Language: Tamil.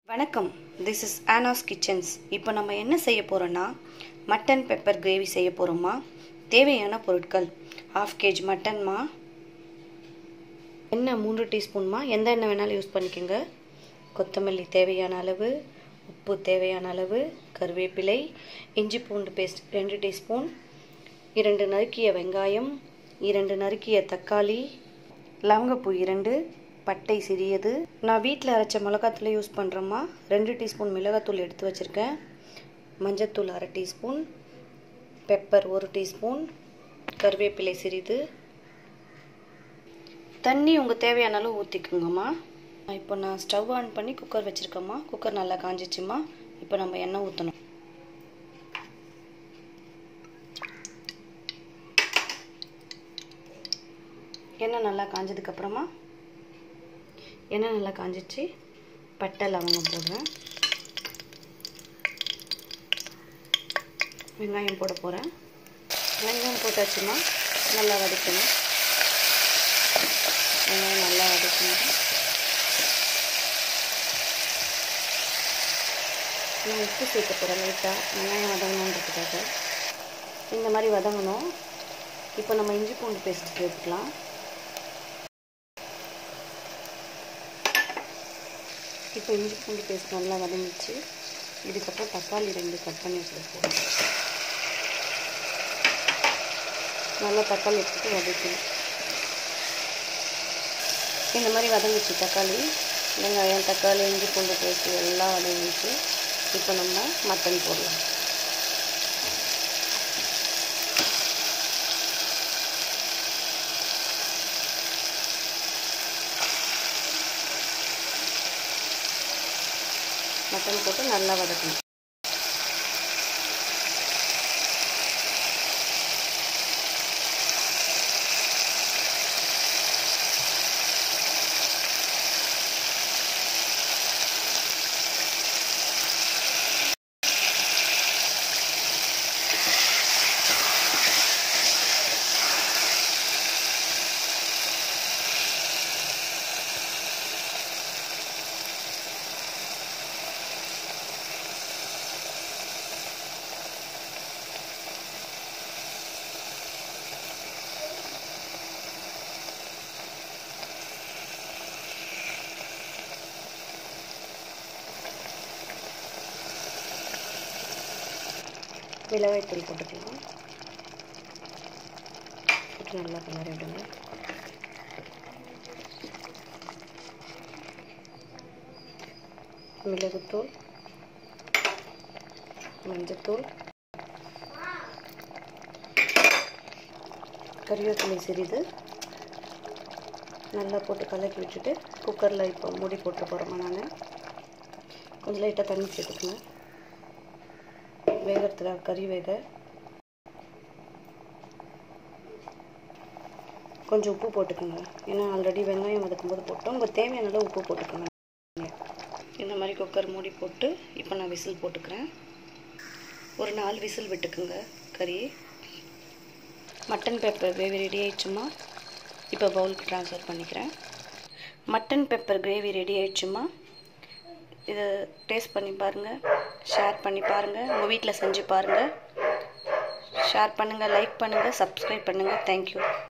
வணக்கம் திஸ் இஸ் ஆனாஸ் கிச்சன்ஸ் இப்போ நம்ம என்ன செய்ய போகிறோன்னா மட்டன் பெப்பர் கிரேவி செய்ய போகிறோமா தேவையான பொருட்கள் ஹாஃப் கேஜ் மட்டன்மா எண்ணெய் மூன்று டீஸ்பூன்மா எந்த எண்ணெய் வேணாலும் யூஸ் பண்ணிக்கோங்க கொத்தமல்லி தேவையான அளவு உப்பு தேவையான அளவு கருவேப்பிலை இஞ்சி பூண்டு பேஸ்ட் ரெண்டு டீஸ்பூன் இரண்டு நறுக்கிய வெங்காயம் இரண்டு நறுக்கிய தக்காளி லவங்கப்பூ இரண்டு பட்டை சிறியது நான் வீட்டில் அரைச்ச மிளகாத்தூள் யூஸ் பண்ணுறேம்மா ரெண்டு டீஸ்பூன் மிளகாத்தூள் எடுத்து வச்சுருக்கேன் மஞ்சத்தூள் அரை டீஸ்பூன் பெப்பர் ஒரு டீஸ்பூன் கருவேப்பிலை சிறிது தண்ணி உங்கள் தேவையான அளவு ஊற்றிக்குங்கம்மா இப்போ நான் ஸ்டவ் ஆன் பண்ணி குக்கர் வச்சுருக்கேம்மா குக்கர் நல்லா காஞ்சிச்சுமா இப்போ நம்ம எண்ணெய் ஊற்றணும் எண்ணெய் நல்லா காஞ்சதுக்கப்புறமா எண்ணெய் நல்லா காஞ்சிச்சு பட்டை லவங்கம் போடுறேன் வெங்காயம் போட போகிறேன் வெங்காயம் போட்டாச்சுன்னா நல்லா வதக்கணும் வெங்காயம் நல்லா வதக்கணும் நான் உப்பு சேர்க்க போகிறேன் லைட்டாக வெங்காயம் வதங்கணுன்றதுக்காக இந்த மாதிரி வதங்கணும் இப்போ நம்ம இஞ்சி பூண்டு பேஸ்ட் சேர்த்துக்கலாம் இப்போ இஞ்சி பூண்டு பேஸ்ட் நல்லா வதங்கிச்சு இதுக்கப்புறம் தக்காளி ரெண்டு கட் பண்ணி வச்சுருக்கோம் நல்லா தக்காளி எடுத்துட்டு வதக்கணும் இந்த மாதிரி வதங்கிச்சு தக்காளி வெங்காயம் தக்காளி இஞ்சி பூண்டு பேஸ்ட் எல்லாம் வதங்கிச்சு இப்போ நம்ம மட்டன் போடலாம் மட்டன் போட்டு நல்லா வதக்கணும் மிளகாய்த்தூள் போட்டுக்கலாம் போட்டு நல்லா கிளறி விடுங்க மிளகுத்தூள் மஞ்சத்தூள் கறிவேப்பிலை சிறிது நல்லா போட்டு கலக்கி விட்டுட்டு குக்கரில் இப்போ மூடி போட்டு போகிறோமா நான் கொஞ்சம் லைட்டாக தண்ணி சேர்த்துக்கணும் வேகிறதுக்கு கறி வேக கொஞ்சம் உப்பு போட்டுக்கோங்க ஏன்னா ஆல்ரெடி வெங்காயம் வதக்கும்போது போட்டோம் உங்கள் தேவையான அளவு உப்பு போட்டுக்கோங்க இந்த மாதிரி குக்கர் மூடி போட்டு இப்போ நான் விசில் போட்டுக்கிறேன் ஒரு நாலு விசில் விட்டுக்குங்க கறி மட்டன் பெப்பர் கிரேவி ரெடி ஆயிடுச்சுமா இப்போ பவுலுக்கு ட்ரான்ஸ்ஃபர் பண்ணிக்கிறேன் மட்டன் பெப்பர் கிரேவி ரெடி ஆயிடுச்சுமா இதை டேஸ்ட் பண்ணி பாருங்கள் ஷேர் பண்ணி பாருங்கள் உங்கள் வீட்டில் செஞ்சு பாருங்கள் ஷேர் பண்ணுங்கள் லைக் பண்ணுங்கள் சப்ஸ்கிரைப் பண்ணுங்கள் தேங்க்யூ